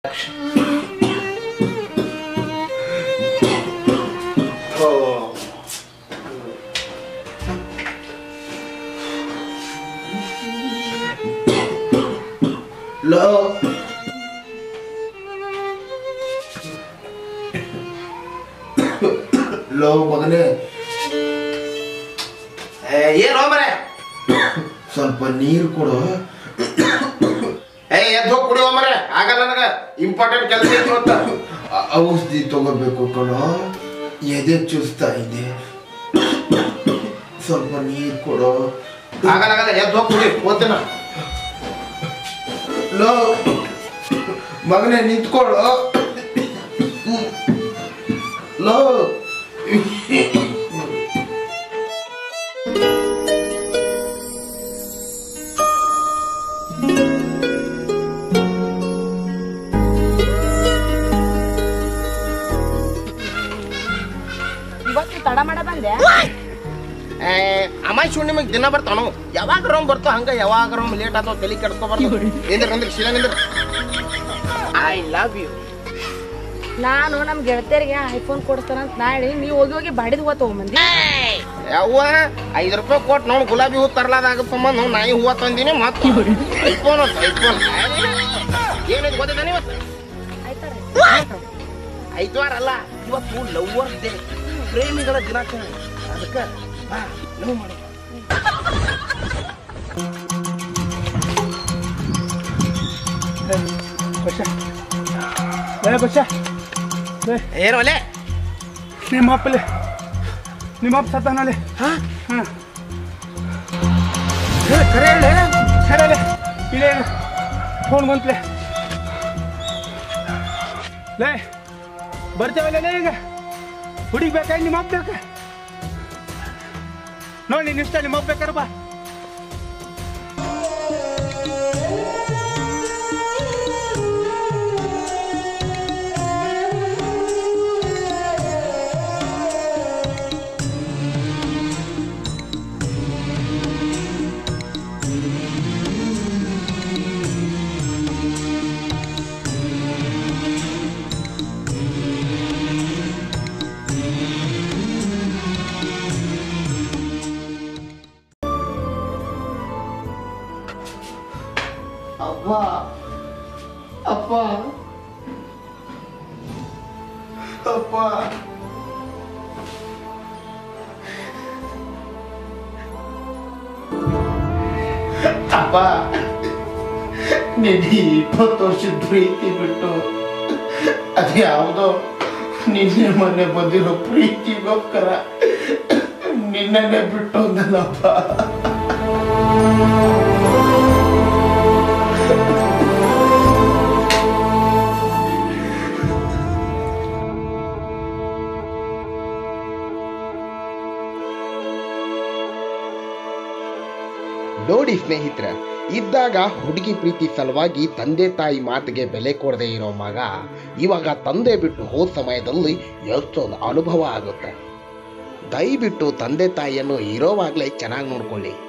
low low ಮಗನೇ ಏನು ಮರೆ ಸ್ವಲ್ಪ ನೀರು ಕೊಡು ಏ ಎದ್ದು ಹೋಗಿ ಕುಡಿಯೋ ಮರೆ ಆಗಲ್ಲ ನನಗ ಇಂಪಾರ್ಟೆಂಟ್ ಕೆಲಸ ಐತಿ ಇವತ್ತ ಅ- ಔಷಧಿ ತಗೋಬೇಕು ಕಣೋ ಎದೆ ಚುಸ್ತಾ ಇದೆ ಸ್ವಲ್ಪ ನೀರು ಕೊಡು ಆಗಲ್ಲ ಆಗಲ್ಲ ಎದ್ದು ಹೋಗಿ ಕುಡಿ ಓದ್ತೀನ ಲೋ ಮಗನೇ ನಿಂತ್ಕೊಳ್ಳು ಲೋ ಇವತ್ತು ತಡ ಮಾಡ ಬಂದೆ ಅಮಾಯ್ ಶುಣ್ ನಿಮಗೆ ದಿನ ಬರ್ತಾನು ಯಾವಾಗ ರೋಮ್ ಬರ್ತಾವ ಹಂಗ ಯಾವಾಗ ರೋಮ್ ಲೇಟ್ ಆತಾವ ತಲೆ ಕೆಡ್ಕೊ ಬರ್ತಾವ ನಿಂದ್ರ ನಿಂದ್ರ ಶಿಲ ನಿಂದ್ರ ಐ ಲವ್ ಯು ನಾನು ನಮ್ ಗೆಳತಿಯರಿಗೆ ಐಫೋನ್ ಕೊಡಿಸ್ತಾನಂತ ನಾಳೆ ನೀವು ಹೋಗಿ ಹೋಗಿ ಬಾಡಿದ ಹೂವ ತಗೊಂಬಂದಿ ಯವ್ವ ಐದು ರೂಪಾಯಿ ಕೊಟ್ಟು ನೋಡಿ ಗುಲಾಬಿ ಹೂ ತರ್ಲಾದಾಗ ಸಂಬಂಧ ನಾವು ನಾಯಿ ಹೂವ ತಂದಿನಿ ಮತ್ತೆ ಐಫೋನ್ ಅಂತ ಐಫೋನ್ ಏನಿದೆ ಗೊತ್ತಿದ್ದಾನೆ ಇವತ್ತು ಐದ್ವಾರ ಅಲ್ಲ ಇವತ್ತು ಲವ್ವರ್ಸ್ ಡೇ ಪ್ರೇಮಿಗಳ ದಿನಾಚರಣೆ ಅದಕ್ಕೆ ಬಾ ಲವ್ ಮಾಡಿ ಬಚ್ಚ ಏ ಬಚ್ಚ ಏ ಏನು ಅಲ್ಲೇ ನಿಮ್ಮ ಅಪ್ಪಲೆ ನಿಮ್ಮ ಅಪ್ಪ ಸತ್ತಾನಲ್ಲಿ ಹಾ ಹಾಂ ಕರೆ ಹೇಳಿ ಸರಿ ಇಲ್ಲೇ ಫೋನ್ ಬಂತ್ಲೆ ಲೇ ಬರ್ತೇವಲ್ಲ ಲೇ ಈಗ ಹುಡುಗಿ ಬೇಕಾಗಿ ನಿಮ್ಮ ಅಪ್ಪ ಬೇಕಾ ನೋಡಿ ನಿನ್ನ ಇಷ್ಟ ನಿಮ್ಮ ಅಪ್ಪ ಬೇಕಾರೆ ಬಾ ಅಪ್ಪ ಅಪ್ಪ ಅಪ್ಪ ಅಪ್ಪ ನಿನ್ನೆ ಇಪ್ಪತ್ತು ವರ್ಷದ ಪ್ರೀತಿ ಬಿಟ್ಟು ಅದ್ಯಾವುದೋ ನಿನ್ನೆ ಮೊನ್ನೆ ಬಂದಿರೋ ಪ್ರೀತಿಗೋಸ್ಕರ ನಿನ್ನೆ ಬಿಟ್ಟು ಹೋದಲ್ಲಪ್ಪ ನೋಡಿ ಸ್ನೇಹಿತರೆ ಇದ್ದಾಗ ಹುಡುಗಿ ಪ್ರೀತಿ ಸಲುವಾಗಿ ತಂದೆ ತಾಯಿ ಮಾತಿಗೆ ಬೆಲೆ ಕೊಡದೆ ಇರೋ ಮಗ ಇವಾಗ ತಂದೆ ಬಿಟ್ಟು ಹೋದ ಸಮಯದಲ್ಲಿ ಎಷ್ಟೊಂದು ಅನುಭವ ಆಗುತ್ತೆ ದಯವಿಟ್ಟು ತಂದೆ ತಾಯಿಯನ್ನು ಇರೋವಾಗಲೇ ಚೆನ್ನಾಗಿ ನೋಡ್ಕೊಳ್ಳಿ